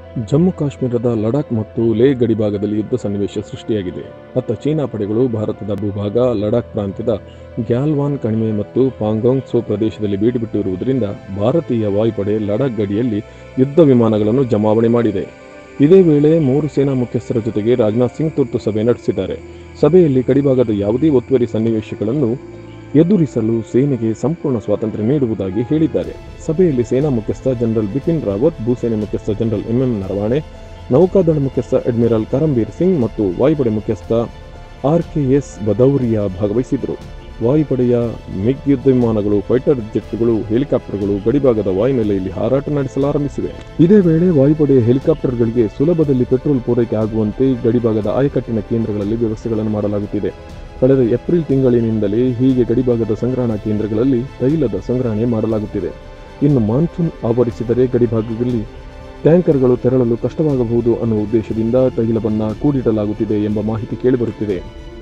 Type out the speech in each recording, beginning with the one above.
ಜಮ್ಮು ಕಾಶ್ಮೀರದ ಲಡಾಖ್ ಮತ್ತು ಲೇ ಗಡಿಭಾಗದಲ್ಲಿ ಯುದ್ಧ ಸನ್ನಿವೇಶ ಸೃಷ್ಟಿಯಾಗಿದೆ ಅತ್ತ ಚೀನಾ ಪಡೆಗಳು ಭಾರತದ ಭೂಭಾಗ ಲಡಾಖ್ ಪ್ರಾಂತ್ಯದ ಗ್ಯಾಲ್ವಾನ್ ಕಣಿವೆ ಮತ್ತು ಪಾಂಗಾಂಗ್ ಸೋ ಪ್ರದೇಶದಲ್ಲಿ ಬೀಡುಬಿಟ್ಟಿರುವುದರಿಂದ ಭಾರತೀಯ ವಾಯುಪಡೆ ಲಡಾಖ್ ಗಡಿಯಲ್ಲಿ ಯುದ್ಧ ವಿಮಾನಗಳನ್ನು ಜಮಾವಣೆ ಮಾಡಿದೆ ಇದೇ ವೇಳೆ ಮೂರು ಸೇನಾ ಮುಖ್ಯಸ್ಥರ ಜೊತೆಗೆ ರಾಜನಾಥ್ ಸಿಂಗ್ ತುರ್ತು ಸಭೆ ನಡೆಸಿದ್ದಾರೆ ಸಭೆಯಲ್ಲಿ ಗಡಿಭಾಗದ ಯಾವುದೇ ಒತ್ತುವರಿ ಸನ್ನಿವೇಶಗಳನ್ನು ಎದುರಿಸಲು ಸೇನೆಗೆ ಸಂಪೂರ್ಣ ಸ್ವಾತಂತ್ರ್ಯ ನೀಡುವುದಾಗಿ ಹೇಳಿದ್ದಾರೆ ಸಭೆಯಲ್ಲಿ ಸೇನಾ ಮುಖ್ಯಸ್ಥ ಜನರಲ್ ಬಿಪಿನ್ ರಾವತ್ ಭೂಸೇನೆ ಮುಖ್ಯಸ್ಥ ಜನರಲ್ ಎಂಎಂ ನರವಾಣೆ ನೌಕಾದಳ ಮುಖ್ಯಸ್ಥ ಅಡ್ಮಿರಲ್ ಕರಂಬೀರ್ ಸಿಂಗ್ ಮತ್ತು ವಾಯುಪಡೆ ಮುಖ್ಯಸ್ಥ ಆರ್ಕೆಎಸ್ ಬದೌರಿಯಾ ಭಾಗವಹಿಸಿದರು ವಾಯುಪಡೆಯ ಮಿಗ್ ಯುದ್ಧ ವಿಮಾನಗಳು ಫೈಟರ್ ಜೆಟ್ಗಳು ಹೆಲಿಕಾಪ್ಟರ್ಗಳು ಗಡಿಭಾಗದ ವಾಯುನೆಲೆಯಲ್ಲಿ ಹಾರಾಟ ನಡೆಸಲಾರಂಭಿಸಿವೆ ಇದೇ ವೇಳೆ ವಾಯುಪಡೆಯ ಹೆಲಿಕಾಪ್ಟರ್ಗಳಿಗೆ ಸುಲಭದಲ್ಲಿ ಪೆಟ್ರೋಲ್ ಪೂರೈಕೆ ಆಗುವಂತೆ ಗಡಿಭಾಗದ ಆಯಕಟ್ಟಿನ ಕೇಂದ್ರಗಳಲ್ಲಿ ವ್ಯವಸ್ಥೆಗಳನ್ನು ಮಾಡಲಾಗುತ್ತಿದೆ ಕಳೆದ ಏಪ್ರಿಲ್ ತಿಂಗಳಿನಿಂದಲೇ ಹೀಗೆ ಗಡಿಭಾಗದ ಸಂಗ್ರಹಣಾ ಕೇಂದ್ರಗಳಲ್ಲಿ ತೈಲದ ಸಂಗ್ರಹಣೆ ಮಾಡಲಾಗುತ್ತಿದೆ ಇನ್ನು ಮಾನ್ಸೂನ್ ಆವರಿಸಿದರೆ ಗಡಿಭಾಗದಲ್ಲಿ ಟ್ಯಾಂಕರ್ಗಳು ತೆರಳಲು ಕಷ್ಟವಾಗಬಹುದು ಅನ್ನುವ ಉದ್ದೇಶದಿಂದ ತೈಲವನ್ನು ಕೂಡಿಡಲಾಗುತ್ತಿದೆ ಎಂಬ ಮಾಹಿತಿ ಕೇಳಿಬರುತ್ತಿದೆ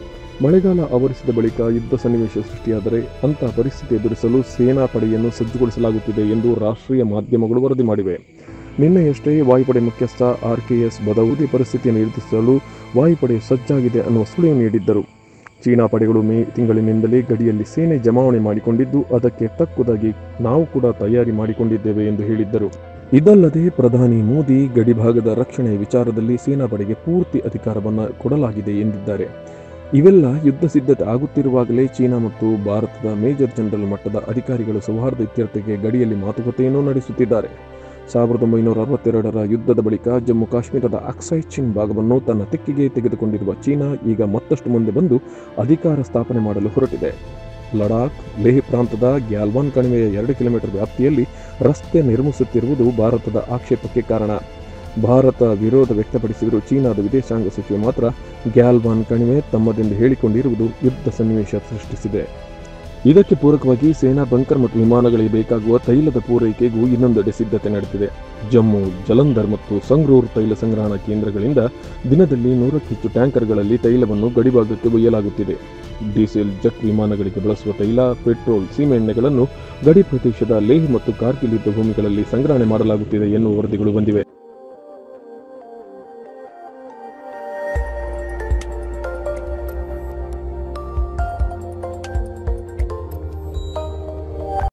ಮಳೆಗಾಲ ಆವರಿಸಿದ ಬಳಿಕ ಯುದ್ಧ ಸನ್ನಿವೇಶ ಸೃಷ್ಟಿಯಾದರೆ ಅಂಥ ಪರಿಸ್ಥಿತಿ ಎದುರಿಸಲು ಸೇನಾ ಪಡೆಯನ್ನು ಸಜ್ಜುಗೊಳಿಸಲಾಗುತ್ತಿದೆ ಎಂದು ರಾಷ್ಟ್ರೀಯ ಮಾಧ್ಯಮಗಳು ವರದಿ ಮಾಡಿವೆ ನಿನ್ನೆಯಷ್ಟೇ ವಾಯುಪಡೆ ಮುಖ್ಯಸ್ಥ ಆರ್ಕೆಎಸ್ ಬದೌದಿ ಪರಿಸ್ಥಿತಿಯನ್ನು ಎದುರಿಸಲು ವಾಯುಪಡೆ ಸಜ್ಜಾಗಿದೆ ಅನ್ನುವ ಸುಳಿವು ನೀಡಿದ್ದರು ಚೀನಾ ಪಡೆಗಳು ಮೇ ತಿಂಗಳಿನಿಂದಲೇ ಗಡಿಯಲ್ಲಿ ಸೇನೆ ಜಮಾವಣೆ ಮಾಡಿಕೊಂಡಿದ್ದು ಅದಕ್ಕೆ ತಕ್ಕುದಾಗಿ ನಾವು ಕೂಡ ತಯಾರಿ ಮಾಡಿಕೊಂಡಿದ್ದೇವೆ ಎಂದು ಹೇಳಿದ್ದರು ಇದಲ್ಲದೆ ಪ್ರಧಾನಿ ಮೋದಿ ಗಡಿಭಾಗದ ರಕ್ಷಣೆ ವಿಚಾರದಲ್ಲಿ ಸೇನಾ ಪಡೆಗೆ ಪೂರ್ತಿ ಅಧಿಕಾರವನ್ನು ಕೊಡಲಾಗಿದೆ ಎಂದಿದ್ದಾರೆ ಇವೆಲ್ಲ ಯುದ್ಧ ಸಿದ್ಧತೆ ಆಗುತ್ತಿರುವಾಗಲೇ ಚೀನಾ ಮತ್ತು ಭಾರತದ ಮೇಜರ್ ಜನರಲ್ ಮಟ್ಟದ ಅಧಿಕಾರಿಗಳು ಸೌಹಾರ್ದ ಇತ್ಯರ್ಥಕ್ಕೆ ಗಡಿಯಲ್ಲಿ ಮಾತುಕತೆಯನ್ನು ನಡೆಸುತ್ತಿದ್ದಾರೆ ಸಾವಿರದ ಒಂಬೈನೂರ ಅರವತ್ತೆರಡರ ಯುದ್ಧದ ಬಳಿಕ ಜಮ್ಮು ಕಾಶ್ಮೀರದ ಅಕ್ಸೈ ಚಿನ್ ಭಾಗವನ್ನು ತನ್ನ ತೆಕ್ಕೆಗೆ ತೆಗೆದುಕೊಂಡಿರುವ ಚೀನಾ ಈಗ ಮತ್ತಷ್ಟು ಮುಂದೆ ಬಂದು ಅಧಿಕಾರ ಸ್ಥಾಪನೆ ಮಾಡಲು ಹೊರಟಿದೆ ಲಡಾಖ್ ಲೇಹ್ ಪ್ರಾಂತದ ಗ್ಯಾಲ್ವಾನ್ ಕಣಿವೆಯ ಎರಡು ಕಿಲೋಮೀಟರ್ ವ್ಯಾಪ್ತಿಯಲ್ಲಿ ರಸ್ತೆ ನಿರ್ಮಿಸುತ್ತಿರುವುದು ಭಾರತದ ಆಕ್ಷೇಪಕ್ಕೆ ಕಾರಣ ಭಾರತ ವಿರೋಧ ವ್ಯಕ್ತಪಡಿಸಿದರೂ ಚೀನಾದ ವಿದೇಶಾಂಗ ಸಚಿವೆ ಮಾತ್ರ ಗ್ಯಾಲ್ವಾನ್ ಕಣಿವೆ ತಮ್ಮದೆಂದು ಹೇಳಿಕೊಂಡಿರುವುದು ಯುದ್ಧ ಸನ್ನಿವೇಶ ಸೃಷ್ಟಿಸಿದೆ ಇದಕ್ಕೆ ಪೂರಕವಾಗಿ ಸೇನಾ ಬಂಕರ್ ಮತ್ತು ವಿಮಾನಗಳಿಗೆ ಬೇಕಾಗುವ ತೈಲದ ಪೂರೈಕೆಗೂ ಇನ್ನೊಂದೆಡೆ ಸಿದ್ಧತೆ ನಡೆದಿದೆ ಜಮ್ಮು ಜಲಂಧರ್ ಮತ್ತು ಸಂಗ್ರೂರ್ ತೈಲ ಸಂಗ್ರಹಣಾ ಕೇಂದ್ರಗಳಿಂದ ದಿನದಲ್ಲಿ ನೂರಕ್ಕೂ ಹೆಚ್ಚು ಟ್ಯಾಂಕರ್ಗಳಲ್ಲಿ ತೈಲವನ್ನು ಗಡಿಭಾಗಕ್ಕೆ ಒಯ್ಯಲಾಗುತ್ತಿದೆ ಡೀಸೆಲ್ ಜೆಟ್ ವಿಮಾನಗಳಿಗೆ ಬಳಸುವ ತೈಲ ಪೆಟ್ರೋಲ್ ಸೀಮೆಎಣ್ಣೆಗಳನ್ನು ಗಡಿ ಪ್ರದೇಶದ ಲೇಹ್ ಮತ್ತು ಕಾರ್ಗಿಲ್ ಯುದ್ಧ ಭೂಮಿಗಳಲ್ಲಿ ಸಂಗ್ರಹಣೆ ಮಾಡಲಾಗುತ್ತಿದೆ ಎನ್ನುವ ವರದಿಗಳು ಬಂದಿವೆ